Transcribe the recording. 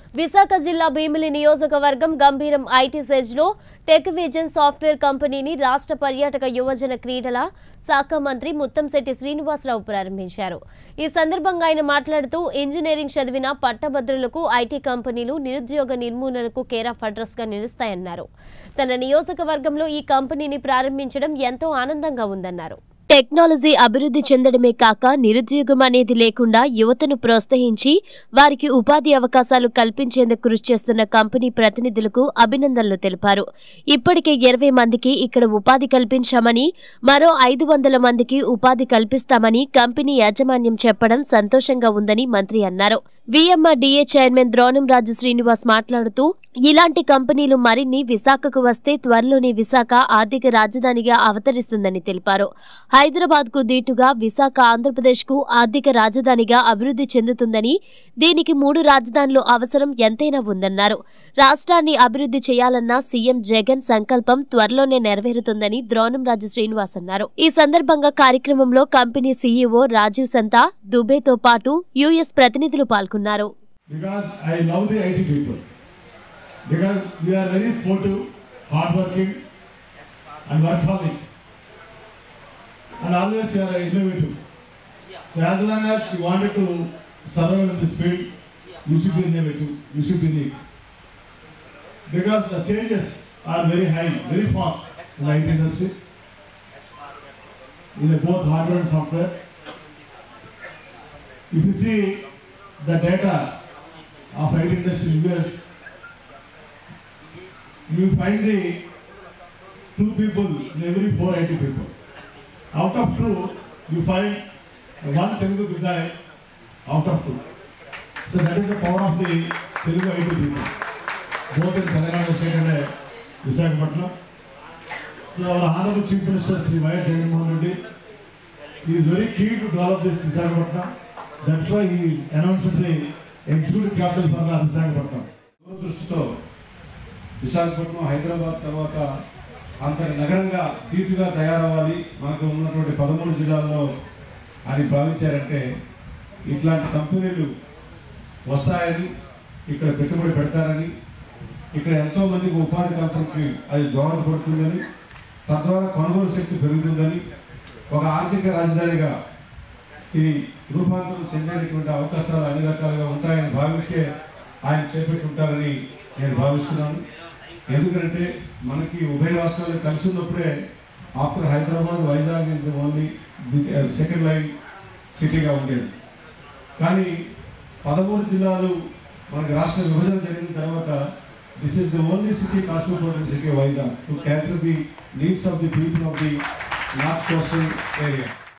విశాఖ జిల్లా భీమిలి నియోజకవర్గం గంభీరం ఐటీ సెజ్లో టెక్ విజన్ సాఫ్ట్వేర్ కంపెనీని రాష్ట్ర పర్యాటక యువజన క్రీడల శాఖ మంత్రి ముత్తంశెట్టి శ్రీనివాసరావు ప్రారంభించారు ఈ సందర్భంగా ఆయన మాట్లాడుతూ ఇంజనీరింగ్ చదివిన పట్టభద్రులకు ఐటీ కంపెనీలు నిరుద్యోగ నిర్మూలనకు కేర్ ఆఫ్ అడ్రస్ గా నిలుస్తాయన్నారు తన నియోజకవర్గంలో ఈ కంపెనీని ప్రారంభించడం ఎంతో ఆనందంగా ఉందన్నారు టెక్నాలజీ అభివృద్ధి చెందడమే కాక నిరుద్యోగం అనేది లేకుండా యువతను ప్రోత్సహించి వారికి ఉపాధి అవకాశాలు కల్పించేందుకు కృషి చేస్తున్న కంపెనీ ప్రతినిధులకు అభినందనలు తెలిపారు ఇప్పటికే ఇరవై మందికి ఇక్కడ ఉపాధి కల్పించామని మరో ఐదు వందల మందికి ఉపాధి కల్పిస్తామని కంపెనీ యాజమాన్యం చెప్పడం సంతోషంగా ఉందని మంత్రి అన్నారు VMR DA chairman Dronam Raju Srinivas మాట్లాడుతూ ఇలాంటి కంపెనీలు మరిన్ని విశాఖకు వస్తే త్వరలోనే విశాఖ ఆర్థిక రాజధానిగా అవతరిస్తుందని తెలిపారు హైదరాబాద్ కు దీటుగా విశాఖ ఆంధ్రప్రదేశ్ కు ఆర్థిక రాజధానిగా అభివృద్ధి చెందుతుందని దీనికి మూడు రాజధానులు అవసరం ఎంతైనా ఉందన్నారు రాష్ట్రాన్ని అభివృద్ధి చేయాలన్న సీఎం జగన్ సంకల్పం త్వరలోనే నెరవేరుతుందని ద్రోణంరాజు శ్రీనివాస్ అన్నారు ఈ సందర్భంగా కార్యక్రమంలో కంపెనీ సీఈఓ రాజీవ్ సంతా దుబేతో పాటు యుఎస్ ప్రతినిధులు పాల్గొన్నారు because I love the IT people. Because we are very sportive, hardworking, and workaholic. And always you are innovative. So as long as you wanted to survive in this field, you should be innovative, you should be unique. Because the changes are very high, very fast in the IT industry. In both hardware and software. If you see the data of IT industry in US, you will find the two people in every four IT people. Out of two, you find one Telugu guy out of two. So that is the power of the Telugu IT people, both in Telangana state and uh, Visakhapatnam. So our Honorable Chief Minister Sri Y. Jagannath Reddy, he is very keen to develop this Visakhapatnam. That's why he is announced the executive capital for the Visakhapatnam. దూరదృష్టితో విశాఖపట్నం హైదరాబాద్ తర్వాత అంతటి నగరంగా ధీటుగా తయారవ్వాలి మనకు ఉన్నటువంటి పదమూడు జిల్లాల్లో అని భావించారంటే ఇట్లాంటి కంపెనీలు వస్తాయని ఇక్కడ పెట్టుబడి పెడతారని ఇక్కడ ఎంతో మందికి ఉపాధి కల్పనకి అది దోహదపడుతుందని తద్వారా కొనుగోలు శక్తి పెరుగుతుందని ఒక ఆర్థిక రాజధానిగా ఇది రూపాంతరం చెందేటటువంటి అవకాశాలు అన్ని రకాలుగా ఉంటాయని భావించే ఆయన చేపట్టుంటారని నేను భావిస్తున్నాను ఎందుకంటే మనకి ఉభయ రాష్ట్రాలు కలిసి ఉన్నప్పుడే after Hyderabad Vizag is the only second line సిటీగా ఉండేది కానీ పదమూడు జిల్లాలు మనకి రాష్ట్ర విభజన జరిగిన తర్వాత this is the only city cosmopolitan city Vizag to cater the needs of the people of the north coastal area